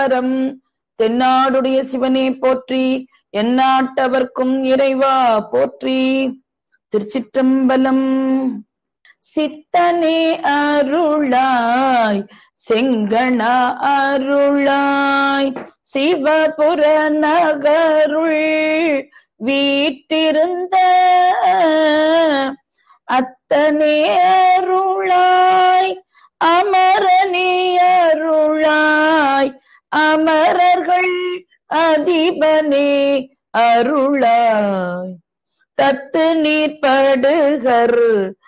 சிதம்பரம் தென்னாடுடைய சிவனே போற்றி எந்நாட்டவர்க்கும் இறைவா போற்றி திருச்சிற்றம்பலம் சித்தனே அருளாய் செங்கணா அருளாய் சிவபுர நகருள் வீட்டிருந்த அத்தனே அருளாய் அமரனே அருளாய் அமரர்கள் அதிபனே அருளாய் தத்து நீர் படுகர்